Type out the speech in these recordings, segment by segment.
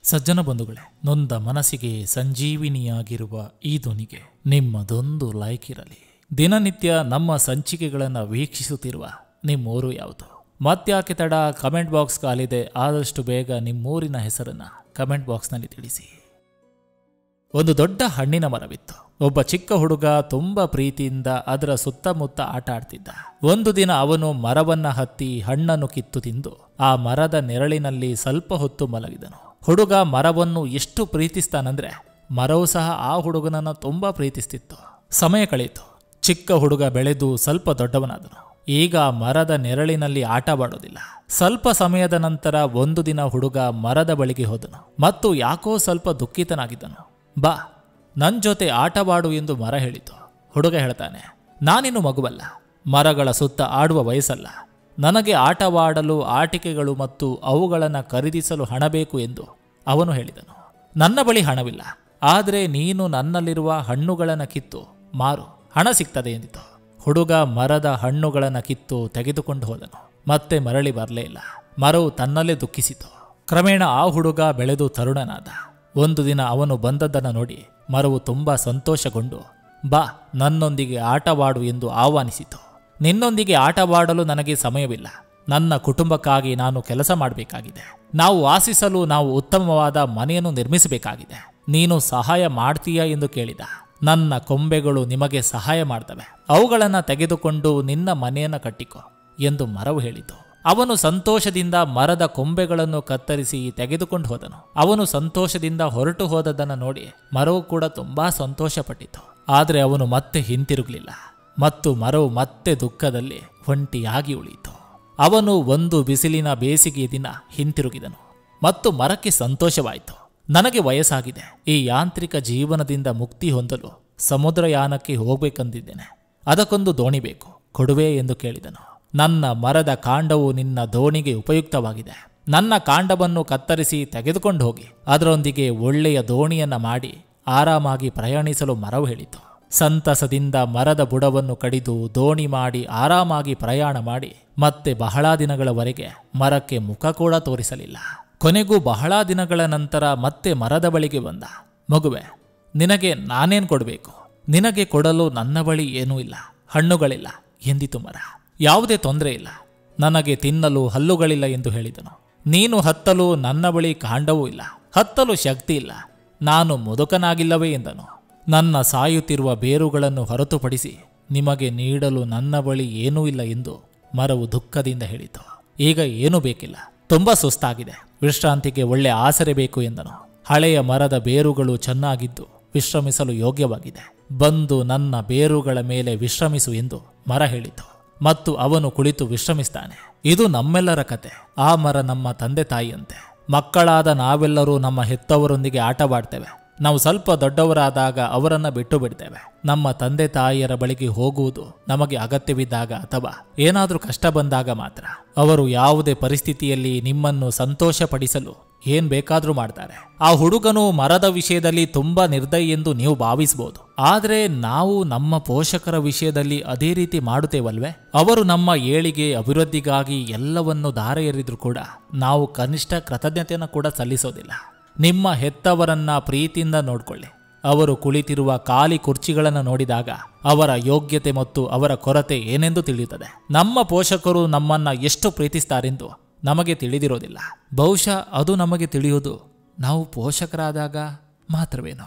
ಸಜ್ಜನ ಬಂಧುಗಳೇ ನೊಂದ ಮನಸ್ಸಿಗೆ ಸಂಜೀವಿನಿಯಾಗಿರುವ ಈ ಧ್ವನಿಗೆ ನಿಮ್ಮದೊಂದು ಲೈಕ್ ಇರಲಿ ದಿನನಿತ್ಯ ನಮ್ಮ ಸಂಚಿಕೆಗಳನ್ನು ವೀಕ್ಷಿಸುತ್ತಿರುವ ನಿಮ್ಮೂರು ಯಾವುದು ಮತ್ಯಾಕೆ ತಡ ಕಮೆಂಟ್ ಬಾಕ್ಸ್ ಕಾಲಿದೆ ಆದಷ್ಟು ಬೇಗ ನಿಮ್ಮೂರಿನ ಹೆಸರನ್ನ ಕಮೆಂಟ್ ಬಾಕ್ಸ್ನಲ್ಲಿ ತಿಳಿಸಿ ಒಂದು ದೊಡ್ಡ ಹಣ್ಣಿನ ಮರವಿತ್ತು ಒಬ್ಬ ಚಿಕ್ಕ ಹುಡುಗ ತುಂಬಾ ಪ್ರೀತಿಯಿಂದ ಅದರ ಸುತ್ತಮುತ್ತ ಆಟ ಆಡ್ತಿದ್ದ ಒಂದು ದಿನ ಅವನು ಮರವನ್ನ ಹತ್ತಿ ಹಣ್ಣನ್ನು ಕಿತ್ತು ತಿಂದು ಆ ಮರದ ನೆರಳಿನಲ್ಲಿ ಸ್ವಲ್ಪ ಹೊತ್ತು ಮಲಗಿದನು ಹುಡುಗ ಮರವನ್ನು ಎಷ್ಟು ಪ್ರೀತಿಸ್ತಾನಂದ್ರೆ ಮರವು ಸಹ ಆ ಹುಡುಗನನ್ನ ತುಂಬಾ ಪ್ರೀತಿಸ್ತಿತ್ತು ಸಮಯ ಕಳೆಯಿತು ಚಿಕ್ಕ ಹುಡುಗ ಬೆಳೆದು ಸ್ವಲ್ಪ ದೊಡ್ಡವನಾದನು ಈಗ ಮರದ ನೆರಳಿನಲ್ಲಿ ಆಟವಾಡೋದಿಲ್ಲ ಸ್ವಲ್ಪ ಸಮಯದ ನಂತರ ಒಂದು ದಿನ ಹುಡುಗ ಮರದ ಬಳಿಗೆ ಹೋದನು ಮತ್ತು ಯಾಕೋ ಸ್ವಲ್ಪ ದುಃಖಿತನಾಗಿದ್ದನು ಬಾ ನನ್ ಜೊತೆ ಆಟವಾಡು ಎಂದು ಮರ ಹೇಳಿತು ಹುಡುಗ ಹೇಳ್ತಾನೆ ನಾನಿನ್ನು ಮಗುವಲ್ಲ ಮರಗಳ ಸುತ್ತ ಆಡುವ ವಯಸ್ಸಲ್ಲ ನನಗೆ ಆಟವಾಡಲು ಆಟಿಕೆಗಳು ಮತ್ತು ಅವುಗಳನ್ನು ಖರೀದಿಸಲು ಹಣ ಬೇಕು ಎಂದು ಅವನು ಹೇಳಿದನು ನನ್ನ ಬಳಿ ಹಣವಿಲ್ಲ ಆದರೆ ನೀನು ನನ್ನಲ್ಲಿರುವ ಹಣ್ಣುಗಳನ್ನು ಕಿತ್ತು ಮಾರು ಹಣ ಸಿಗ್ತದೆ ಎಂದಿತು ಹುಡುಗ ಮರದ ಹಣ್ಣುಗಳನ್ನು ಕಿತ್ತು ತೆಗೆದುಕೊಂಡು ಹೋದನು ಮತ್ತೆ ಮರಳಿ ಬರಲೇ ಇಲ್ಲ ಮರವು ತನ್ನಲ್ಲೇ ದುಃಖಿಸಿತು ಕ್ರಮೇಣ ಆ ಹುಡುಗ ಬೆಳೆದು ತರುಣನಾದ ಒಂದು ದಿನ ಅವನು ಬಂದದ್ದನ್ನು ನೋಡಿ ಮರವು ತುಂಬಾ ಸಂತೋಷಗೊಂಡು ಬಾ ನನ್ನೊಂದಿಗೆ ಆಟವಾಡು ಎಂದು ಆಹ್ವಾನಿಸಿತು ನಿನ್ನೊಂದಿಗೆ ಆಟವಾಡಲು ನನಗೆ ಸಮಯವಿಲ್ಲ ನನ್ನ ಕುಟುಂಬಕ್ಕಾಗಿ ನಾನು ಕೆಲಸ ಮಾಡಬೇಕಾಗಿದೆ ನಾವು ವಾಸಿಸಲು ನಾವು ಉತ್ತಮವಾದ ಮನೆಯನ್ನು ನಿರ್ಮಿಸಬೇಕಾಗಿದೆ ನೀನು ಸಹಾಯ ಮಾಡ್ತೀಯಾ ಎಂದು ಕೇಳಿದ ನನ್ನ ಕೊಂಬೆಗಳು ನಿಮಗೆ ಸಹಾಯ ಮಾಡ್ತವೆ ಅವುಗಳನ್ನು ತೆಗೆದುಕೊಂಡು ನಿನ್ನ ಮನೆಯನ್ನು ಕಟ್ಟಿಕೊ ಎಂದು ಮರವು ಹೇಳಿತು ಅವನು ಸಂತೋಷದಿಂದ ಮರದ ಕೊಂಬೆಗಳನ್ನು ಕತ್ತರಿಸಿ ತೆಗೆದುಕೊಂಡು ಹೋದನು ಅವನು ಸಂತೋಷದಿಂದ ಹೊರಟು ಹೋದದನ್ನು ನೋಡಿ ಮರವು ಕೂಡ ತುಂಬಾ ಸಂತೋಷಪಟ್ಟಿತು ಆದರೆ ಅವನು ಮತ್ತೆ ಹಿಂತಿರುಗಲಿಲ್ಲ ಮತ್ತು ಮರವು ಮತ್ತೆ ದುಃಖದಲ್ಲಿ ಒಂಟಿಯಾಗಿ ಉಳಿಯಿತು ಅವನು ಒಂದು ಬಿಸಿಲಿನ ಬೇಸಿಗೆ ದಿನ ಹಿಂತಿರುಗಿದನು ಮತ್ತು ಮರಕ್ಕೆ ಸಂತೋಷವಾಯಿತು ನನಗೆ ವಯಸ್ಸಾಗಿದೆ ಈ ಯಾಂತ್ರಿಕ ಜೀವನದಿಂದ ಮುಕ್ತಿ ಹೊಂದಲು ಸಮುದ್ರಯಾನಕ್ಕೆ ಹೋಗ್ಬೇಕಂದಿದ್ದೇನೆ ಅದಕ್ಕೊಂದು ದೋಣಿ ಬೇಕು ಕೊಡುವೆ ಎಂದು ಕೇಳಿದನು ನನ್ನ ಮರದ ಕಾಂಡವು ನಿನ್ನ ದೋಣಿಗೆ ಉಪಯುಕ್ತವಾಗಿದೆ ನನ್ನ ಕಾಂಡವನ್ನು ಕತ್ತರಿಸಿ ತೆಗೆದುಕೊಂಡು ಹೋಗಿ ಅದರೊಂದಿಗೆ ಒಳ್ಳೆಯ ದೋಣಿಯನ್ನ ಮಾಡಿ ಆರಾಮಾಗಿ ಪ್ರಯಾಣಿಸಲು ಮರವು ಹೇಳಿತು ಸಂತಸದಿಂದ ಮರದ ಬುಡವನ್ನು ಕಡಿದು ದೋಣಿ ಮಾಡಿ ಆರಾಮಾಗಿ ಪ್ರಯಾಣ ಮಾಡಿ ಮತ್ತೆ ಬಹಳ ದಿನಗಳವರೆಗೆ ಮರಕ್ಕೆ ಮುಖ ಕೂಡ ತೋರಿಸಲಿಲ್ಲ ಕೊನೆಗೂ ಬಹಳ ದಿನಗಳ ನಂತರ ಮತ್ತೆ ಮರದ ಬಳಿಗೆ ಬಂದ ಮಗುವೆ ನಿನಗೆ ನಾನೇನ್ ಕೊಡಬೇಕು ನಿನಗೆ ಕೊಡಲು ನನ್ನ ಬಳಿ ಏನೂ ಇಲ್ಲ ಹಣ್ಣುಗಳಿಲ್ಲ ಎಂದಿತು ಮರ ಯಾವುದೇ ತೊಂದರೆ ಇಲ್ಲ ನನಗೆ ತಿನ್ನಲು ಹಲ್ಲುಗಳಿಲ್ಲ ಎಂದು ಹೇಳಿದನು ನೀನು ಹತ್ತಲು ನನ್ನ ಬಳಿ ಕಾಂಡವೂ ಇಲ್ಲ ಹತ್ತಲು ಶಕ್ತಿ ಇಲ್ಲ ನಾನು ಮುದುಕನಾಗಿಲ್ಲವೇ ಎಂದನು ನನ್ನ ಸಾಯುತ್ತಿರುವ ಬೇರುಗಳನ್ನು ಹೊರತುಪಡಿಸಿ ನಿಮಗೆ ನೀಡಲು ನನ್ನ ಬಳಿ ಏನೂ ಇಲ್ಲ ಎಂದು ಮರವು ದುಃಖದಿಂದ ಹೇಳಿತು ಈಗ ಏನೂ ಬೇಕಿಲ್ಲ ತುಂಬಾ ಸುಸ್ತಾಗಿದೆ ವಿಶ್ರಾಂತಿಗೆ ಒಳ್ಳೆ ಆಸರೆ ಬೇಕು ಎಂದನು ಹಳೆಯ ಮರದ ಬೇರುಗಳು ಚೆನ್ನಾಗಿದ್ದು ವಿಶ್ರಮಿಸಲು ಯೋಗ್ಯವಾಗಿದೆ ಬಂದು ನನ್ನ ಬೇರುಗಳ ಮೇಲೆ ವಿಶ್ರಮಿಸು ಎಂದು ಮರ ಹೇಳಿತು ಮತ್ತು ಅವನು ಕುಳಿತು ವಿಶ್ರಮಿಸ್ತಾನೆ ಇದು ನಮ್ಮೆಲ್ಲರ ಕತೆ ಆ ಮರ ನಮ್ಮ ತಂದೆ ತಾಯಿಯಂತೆ ಮಕ್ಕಳಾದ ನಾವೆಲ್ಲರೂ ನಮ್ಮ ಹೆತ್ತವರೊಂದಿಗೆ ಆಟವಾಡ್ತೇವೆ ನಾವು ಸ್ವಲ್ಪ ದೊಡ್ಡವರಾದಾಗ ಅವರನ್ನ ಬಿಟ್ಟು ಬಿಡ್ತೇವೆ ನಮ್ಮ ತಂದೆ ತಾಯಿಯರ ಬಳಿಗೆ ಹೋಗುವುದು ನಮಗೆ ಅಗತ್ಯವಿದ್ದಾಗ ಅಥವಾ ಏನಾದರೂ ಕಷ್ಟ ಬಂದಾಗ ಮಾತ್ರ ಅವರು ಯಾವುದೇ ಪರಿಸ್ಥಿತಿಯಲ್ಲಿ ನಿಮ್ಮನ್ನು ಸಂತೋಷಪಡಿಸಲು ಏನ್ ಬೇಕಾದ್ರೂ ಮಾಡ್ತಾರೆ ಆ ಹುಡುಗನು ಮರದ ವಿಷಯದಲ್ಲಿ ತುಂಬಾ ನಿರ್ದಯಿ ಎಂದು ನೀವು ಭಾವಿಸಬಹುದು ಆದ್ರೆ ನಾವು ನಮ್ಮ ಪೋಷಕರ ವಿಷಯದಲ್ಲಿ ಅದೇ ರೀತಿ ಮಾಡುತ್ತೇವಲ್ವೇ ಅವರು ನಮ್ಮ ಏಳಿಗೆ ಅಭಿವೃದ್ಧಿಗಾಗಿ ಎಲ್ಲವನ್ನು ದಾರ ಎರಿದ್ರು ಕೂಡ ನಾವು ಕನಿಷ್ಠ ಕೃತಜ್ಞತೆಯನ್ನು ಕೂಡ ಸಲ್ಲಿಸೋದಿಲ್ಲ ನಿಮ್ಮ ಹೆತ್ತವರನ್ನ ಪ್ರೀತಿಯಿಂದ ನೋಡ್ಕೊಳ್ಳಿ ಅವರು ಕುಳಿತಿರುವ ಖಾಲಿ ಕುರ್ಚಿಗಳನ್ನು ನೋಡಿದಾಗ ಅವರ ಯೋಗ್ಯತೆ ಮತ್ತು ಅವರ ಕೊರತೆ ಏನೆಂದು ತಿಳಿಯುತ್ತದೆ ನಮ್ಮ ಪೋಷಕರು ನಮ್ಮನ್ನ ಎಷ್ಟು ಪ್ರೀತಿಸ್ತಾರೆಂದು ನಮಗೆ ತಿಳಿದಿರೋದಿಲ್ಲ ಬಹುಶಃ ಅದು ನಮಗೆ ತಿಳಿಯುವುದು ನಾವು ಪೋಷಕರಾದಾಗ ಮಾತ್ರವೇನೋ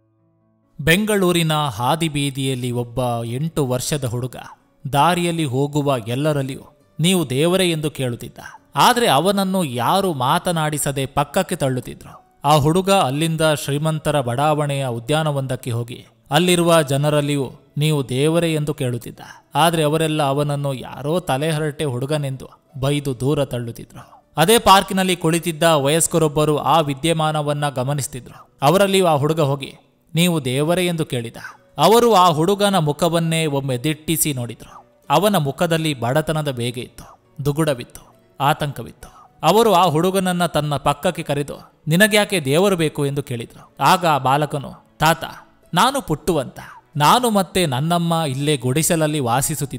ಬೆಂಗಳೂರಿನ ಹಾದಿಬೀದಿಯಲ್ಲಿ ಒಬ್ಬ ಎಂಟು ವರ್ಷದ ಹುಡುಗ ದಾರಿಯಲ್ಲಿ ಹೋಗುವ ಎಲ್ಲರಲ್ಲಿಯೂ ನೀವು ದೇವರೇ ಎಂದು ಕೇಳುತ್ತಿದ್ದ ಆದರೆ ಅವನನ್ನು ಯಾರು ಮಾತನಾಡಿಸದೆ ಪಕ್ಕಕ್ಕೆ ತಳ್ಳುತ್ತಿದ್ರು ಆ ಹುಡುಗ ಅಲ್ಲಿಂದ ಶ್ರೀಮಂತರ ಬಡಾವಣೆಯ ಉದ್ಯಾನವೊಂದಕ್ಕೆ ಹೋಗಿ ಅಲ್ಲಿರುವ ಜನರಲ್ಲಿಯೂ ನೀವು ದೇವರೇ ಎಂದು ಕೇಳುತ್ತಿದ್ದ ಆದರೆ ಅವರೆಲ್ಲ ಅವನನ್ನು ಯಾರೋ ತಲೆಹರಟೆ ಹುಡುಗನೆಂದು ಬೈದು ದೂರ ತಳ್ಳುತ್ತಿದ್ರು ಅದೇ ಪಾರ್ಕಿನಲ್ಲಿ ಕುಳಿತಿದ್ದ ವಯಸ್ಕರೊಬ್ಬರು ಆ ವಿದ್ಯಮಾನವನ್ನ ಗಮನಿಸ್ತಿದ್ರು ಅವರಲ್ಲಿಯೂ ಆ ಹುಡುಗ ಹೋಗಿ ನೀವು ದೇವರೇ ಎಂದು ಕೇಳಿದ ಅವರು ಆ ಹುಡುಗನ ಮುಖವನ್ನೇ ಒಮ್ಮೆ ದಿಟ್ಟಿಸಿ ನೋಡಿದ್ರು ಅವನ ಮುಖದಲ್ಲಿ ಬಡತನದ ಬೇಗೆ ಇತ್ತು ದುಗುಡವಿತ್ತು ಆತಂಕವಿತ್ತು ಅವರು ಆ ಹುಡುಗನನ್ನ ತನ್ನ ಪಕ್ಕಕ್ಕೆ ಕರೆದು ನಿನಗ್ಯಾಕೆ ದೇವರು ಬೇಕು ಎಂದು ಕೇಳಿದ್ರು ಆಗ ಆ ಬಾಲಕನು ತಾತ ನಾನು ಪುಟ್ಟುವಂತ ನಾನು ಮತ್ತೆ ನನ್ನಮ್ಮ ಇಲ್ಲೇ ಗುಡಿಸಲಲ್ಲಿ ವಾಸಿಸುತ್ತಿದ್ದೆವು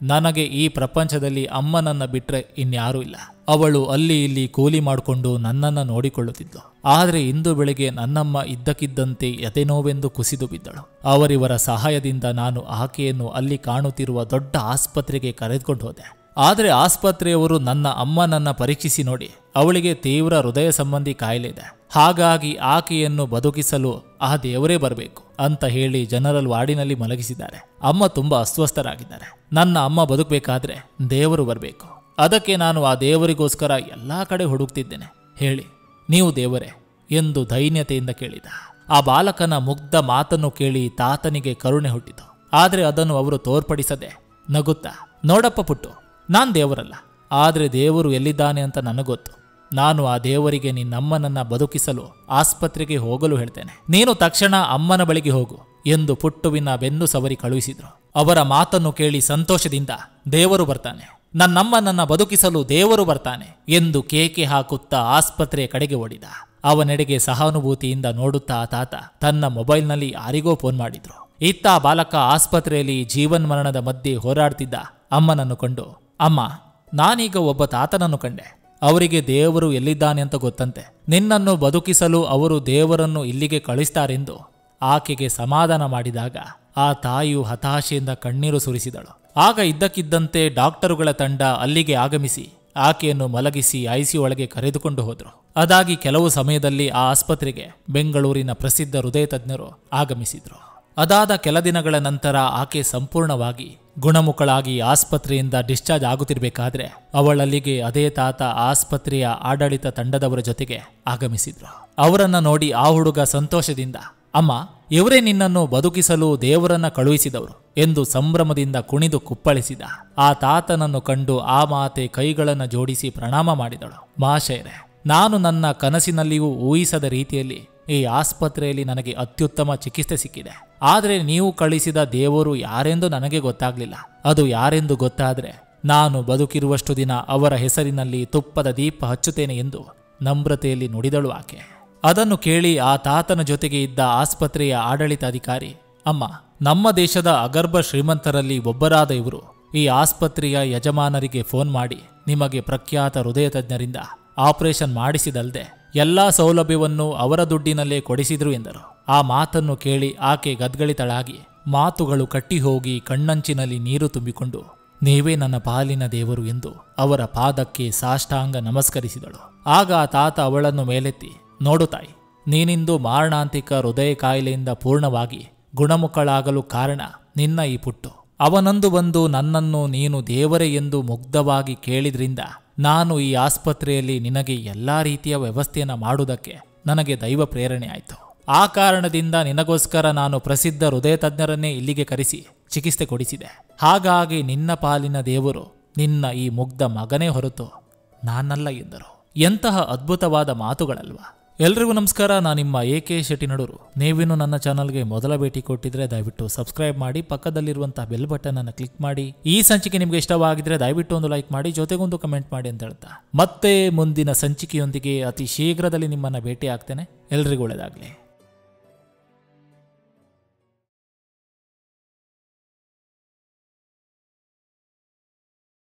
ನನಗೆ ಈ ಪ್ರಪಂಚದಲ್ಲಿ ಅಮ್ಮನನ್ನ ಬಿಟ್ರೆ ಇನ್ಯಾರೂ ಇಲ್ಲ ಅವಳು ಅಲ್ಲಿ ಇಲ್ಲಿ ಕೂಲಿ ಮಾಡಿಕೊಂಡು ನನ್ನನ್ನ ನೋಡಿಕೊಳ್ಳುತ್ತಿದ್ಲು ಆದರೆ ಇಂದು ಬೆಳಿಗ್ಗೆ ನನ್ನಮ್ಮ ಇದ್ದಕ್ಕಿದ್ದಂತೆ ಎದೆನೋವೆಂದು ಕುಸಿದು ಬಿದ್ದಳು ಅವರಿವರ ಸಹಾಯದಿಂದ ನಾನು ಆಕೆಯನ್ನು ಅಲ್ಲಿ ಕಾಣುತ್ತಿರುವ ದೊಡ್ಡ ಆಸ್ಪತ್ರೆಗೆ ಕರೆದುಕೊಂಡು ಹೋದೆ ಆದರೆ ಆಸ್ಪತ್ರೆಯವರು ನನ್ನ ಅಮ್ಮನನ್ನ ಪರೀಕ್ಷಿಸಿ ನೋಡಿ ಅವಳಿಗೆ ತೀವ್ರ ಹೃದಯ ಸಂಬಂಧಿ ಕಾಯಿಲೆ ಇದೆ ಹಾಗಾಗಿ ಆಕೆಯನ್ನು ಬದುಕಿಸಲು ಆ ದೇವರೇ ಬರಬೇಕು ಅಂತ ಹೇಳಿ ಜನರಲ್ ವಾರ್ಡಿನಲ್ಲಿ ಮಲಗಿಸಿದ್ದಾರೆ ಅಮ್ಮ ತುಂಬಾ ಅಸ್ವಸ್ಥರಾಗಿದ್ದಾರೆ ನನ್ನ ಅಮ್ಮ ಬದುಕಬೇಕಾದ್ರೆ ದೇವರು ಬರಬೇಕು ಅದಕ್ಕೆ ನಾನು ಆ ದೇವರಿಗೋಸ್ಕರ ಎಲ್ಲಾ ಕಡೆ ಹುಡುಕ್ತಿದ್ದೇನೆ ಹೇಳಿ ನೀವು ದೇವರೇ ಎಂದು ದೈನ್ಯತೆಯಿಂದ ಕೇಳಿದ ಆ ಬಾಲಕನ ಮುಗ್ಧ ಮಾತನ್ನು ಕೇಳಿ ತಾತನಿಗೆ ಕರುಣೆ ಹುಟ್ಟಿತು ಆದರೆ ಅದನ್ನು ಅವರು ತೋರ್ಪಡಿಸದೆ ನಗುತ್ತಾ ನೋಡಪ್ಪ ಪುಟ್ಟು ನಾನ್ ದೇವರಲ್ಲ ಆದರೆ ದೇವರು ಎಲ್ಲಿದ್ದಾನೆ ಅಂತ ನನಗೊತ್ತು ನಾನು ಆ ದೇವರಿಗೆ ನಿನ್ನಮ್ಮನನ್ನ ಬದುಕಿಸಲು ಆಸ್ಪತ್ರೆಗೆ ಹೋಗಲು ಹೇಳ್ತೇನೆ ನೀನು ತಕ್ಷಣ ಅಮ್ಮನ ಬಳಿಗೆ ಹೋಗು ಎಂದು ಪುಟ್ಟುವಿನ ಬೆನ್ನು ಸವರಿ ಕಳುಹಿಸಿದ್ರು ಅವರ ಮಾತನ್ನು ಕೇಳಿ ಸಂತೋಷದಿಂದ ದೇವರು ಬರ್ತಾನೆ ನನ್ನಮ್ಮನನ್ನ ಬದುಕಿಸಲು ದೇವರು ಬರ್ತಾನೆ ಎಂದು ಕೇಕೆ ಹಾಕುತ್ತಾ ಆಸ್ಪತ್ರೆಯ ಕಡೆಗೆ ಓಡಿದ ಅವನೆಡೆಗೆ ಸಹಾನುಭೂತಿಯಿಂದ ನೋಡುತ್ತಾ ಆ ತಾತ ತನ್ನ ಮೊಬೈಲ್ನಲ್ಲಿ ಯಾರಿಗೋ ಫೋನ್ ಮಾಡಿದ್ರು ಇತ್ತ ಆ ಬಾಲಕ ಆಸ್ಪತ್ರೆಯಲ್ಲಿ ಜೀವನ್ಮರಣದ ಮಧ್ಯೆ ಹೋರಾಡ್ತಿದ್ದ ಅಮ್ಮನನ್ನು ಕಂಡು ಅಮ್ಮ ನಾನೀಗ ಒಬ್ಬ ತಾತನನ್ನು ಕಂಡೆ ಅವರಿಗೆ ದೇವರು ಎಲ್ಲಿದ್ದಾನೆ ಅಂತ ಗೊತ್ತಂತೆ ನಿನ್ನನ್ನು ಬದುಕಿಸಲು ಅವರು ದೇವರನ್ನು ಇಲ್ಲಿಗೆ ಕಳಿಸ್ತಾರೆಂದು ಆಕೆಗೆ ಸಮಾಧಾನ ಮಾಡಿದಾಗ ಆ ತಾಯಿಯು ಹತಾಶೆಯಿಂದ ಕಣ್ಣೀರು ಸುರಿಸಿದಳು ಆಗ ಇದ್ದಕ್ಕಿದ್ದಂತೆ ಡಾಕ್ಟರುಗಳ ತಂಡ ಅಲ್ಲಿಗೆ ಆಗಮಿಸಿ ಆಕೆಯನ್ನು ಮಲಗಿಸಿ ಐಸಿ ಒಳಗೆ ಕರೆದುಕೊಂಡು ಹೋದರು ಅದಾಗಿ ಕೆಲವು ಸಮಯದಲ್ಲಿ ಆ ಆಸ್ಪತ್ರೆಗೆ ಬೆಂಗಳೂರಿನ ಪ್ರಸಿದ್ಧ ಹೃದಯ ತಜ್ಞರು ಆಗಮಿಸಿದ್ರು ಅದಾದ ಕೆಲ ದಿನಗಳ ನಂತರ ಆಕೆ ಸಂಪೂರ್ಣವಾಗಿ ಗುಣಮುಖಳಾಗಿ ಆಸ್ಪತ್ರೆಯಿಂದ ಡಿಸ್ಚಾರ್ಜ್ ಆಗುತ್ತಿರಬೇಕಾದ್ರೆ ಅವಳಲ್ಲಿಗೆ ಅದೇ ತಾತ ಆಸ್ಪತ್ರೆಯ ಆಡಳಿತ ತಂಡದವರ ಜೊತೆಗೆ ಆಗಮಿಸಿದ್ರು ಅವರನ್ನ ನೋಡಿ ಆ ಹುಡುಗ ಸಂತೋಷದಿಂದ ಅಮ್ಮ ಇವರೇ ನಿನ್ನನ್ನು ಬದುಕಿಸಲು ದೇವರನ್ನ ಕಳುಹಿಸಿದವರು ಎಂದು ಸಂಭ್ರಮದಿಂದ ಕುಣಿದು ಕುಪ್ಪಳಿಸಿದ ಆ ತಾತನನ್ನು ಕಂಡು ಆ ಮಾತೆ ಕೈಗಳನ್ನು ಜೋಡಿಸಿ ಪ್ರಣಾಮ ಮಾಡಿದಳು ಮಹಾಶಯರೇ ನಾನು ನನ್ನ ಕನಸಿನಲ್ಲಿಯೂ ಊಹಿಸದ ರೀತಿಯಲ್ಲಿ ಈ ಆಸ್ಪತ್ರೆಯಲ್ಲಿ ನನಗೆ ಅತ್ಯುತ್ತಮ ಚಿಕಿತ್ಸೆ ಸಿಕ್ಕಿದೆ ಆದರೆ ನೀವು ಕಳಿಸಿದ ದೇವರು ಯಾರೆಂದು ನನಗೆ ಗೊತ್ತಾಗ್ಲಿಲ್ಲ ಅದು ಯಾರೆಂದು ಗೊತ್ತಾದ್ರೆ ನಾನು ಬದುಕಿರುವಷ್ಟು ದಿನ ಅವರ ಹೆಸರಿನಲ್ಲಿ ತುಪ್ಪದ ದೀಪ ಹಚ್ಚುತ್ತೇನೆ ಎಂದು ನಮ್ರತೆಯಲ್ಲಿ ನುಡಿದಳು ಆಕೆ ಅದನ್ನು ಕೇಳಿ ಆ ತಾತನ ಜೊತೆಗೆ ಇದ್ದ ಆಸ್ಪತ್ರೆಯ ಆಡಳಿತಾಧಿಕಾರಿ ಅಮ್ಮ ನಮ್ಮ ದೇಶದ ಅಗರ್ಭ ಶ್ರೀಮಂತರಲ್ಲಿ ಒಬ್ಬರಾದ ಇವರು ಈ ಆಸ್ಪತ್ರೆಯ ಯಜಮಾನರಿಗೆ ಫೋನ್ ಮಾಡಿ ನಿಮಗೆ ಪ್ರಖ್ಯಾತ ಹೃದಯ ತಜ್ಞರಿಂದ ಆಪರೇಷನ್ ಮಾಡಿಸಿದಲ್ದೆ ಎಲ್ಲಾ ಸೌಲಭ್ಯವನ್ನು ಅವರ ದುಡ್ಡಿನಲ್ಲೇ ಕೊಡಿಸಿದ್ರು ಎಂದರು ಆ ಮಾತನ್ನು ಕೇಳಿ ಆಕೆ ಗದ್ಗಳಿತಳಾಗಿ ಮಾತುಗಳು ಕಟ್ಟಿ ಹೋಗಿ ಕಣ್ಣಂಚಿನಲ್ಲಿ ನೀರು ತುಂಬಿಕೊಂಡು ನೀವೇ ನನ್ನ ಪಾಲಿನ ದೇವರು ಎಂದು ಅವರ ಪಾದಕ್ಕೆ ಸಾಷ್ಟಾಂಗ ನಮಸ್ಕರಿಸಿದಳು ಆಗ ಆ ತಾತ ಅವಳನ್ನು ಮೇಲೆತ್ತಿ ನೋಡು ತಾಯಿ ನೀನಿಂದು ಮಾರಣಾಂತಿಕ ಹೃದಯ ಕಾಯಿಲೆಯಿಂದ ಪೂರ್ಣವಾಗಿ ಗುಣಮುಖಳಾಗಲು ಕಾರಣ ನಿನ್ನ ಈ ಪುಟ್ಟು ಅವನಂದು ಬಂದು ನನ್ನನ್ನು ನೀನು ದೇವರೇ ಎಂದು ಮುಗ್ಧವಾಗಿ ಕೇಳಿದ್ರಿಂದ ನಾನು ಈ ಆಸ್ಪತ್ರೆಯಲ್ಲಿ ನಿನಗೆ ಎಲ್ಲಾ ರೀತಿಯ ವ್ಯವಸ್ಥೆಯನ್ನು ಮಾಡುವುದಕ್ಕೆ ನನಗೆ ದೈವ ಪ್ರೇರಣೆ ಆಯಿತು ಆ ಕಾರಣದಿಂದ ನಿನಗೋಸ್ಕರ ನಾನು ಪ್ರಸಿದ್ಧ ಹೃದಯ ತಜ್ಞರನ್ನೇ ಇಲ್ಲಿಗೆ ಕರೆಸಿ ಚಿಕಿತ್ಸೆ ಕೊಡಿಸಿದೆ ಹಾಗಾಗಿ ನಿನ್ನ ಪಾಲಿನ ದೇವರು ನಿನ್ನ ಈ ಮುಗ್ಧ ಮಗನೇ ಹೊರತು ನಾನಲ್ಲ ಎಂದರು ಎಂತಹ ಅದ್ಭುತವಾದ ಮಾತುಗಳಲ್ವಾ ಎಲ್ರಿಗೂ ನಮಸ್ಕಾರ ನಾನು ನಿಮ್ಮ ಎ ಕೆ ಶೆಟ್ಟಿನಡೂರು ನೀವಿನ್ನು ನನ್ನ ಚಾನಲ್ಗೆ ಮೊದಲ ಭೇಟಿ ಕೊಟ್ಟಿದ್ರೆ ದಯವಿಟ್ಟು ಸಬ್ಸ್ಕ್ರೈಬ್ ಮಾಡಿ ಪಕ್ಕದಲ್ಲಿರುವಂತಹ ಬೆಲ್ ಬಟನ್ ಅನ್ನು ಕ್ಲಿಕ್ ಮಾಡಿ ಈ ಸಂಚಿಕೆ ನಿಮಗೆ ಇಷ್ಟವಾಗಿದ್ರೆ ದಯವಿಟ್ಟು ಒಂದು ಲೈಕ್ ಮಾಡಿ ಜೊತೆಗೊಂದು ಕಮೆಂಟ್ ಮಾಡಿ ಅಂತ ಹೇಳ್ತಾ ಮತ್ತೆ ಮುಂದಿನ ಸಂಚಿಕೆಯೊಂದಿಗೆ ಅತಿ ಶೀಘ್ರದಲ್ಲಿ ನಿಮ್ಮನ್ನ ಭೇಟಿ ಆಗ್ತೇನೆ ಎಲ್ರಿಗೂ ಒಳ್ಳೆಯದಾಗಲಿ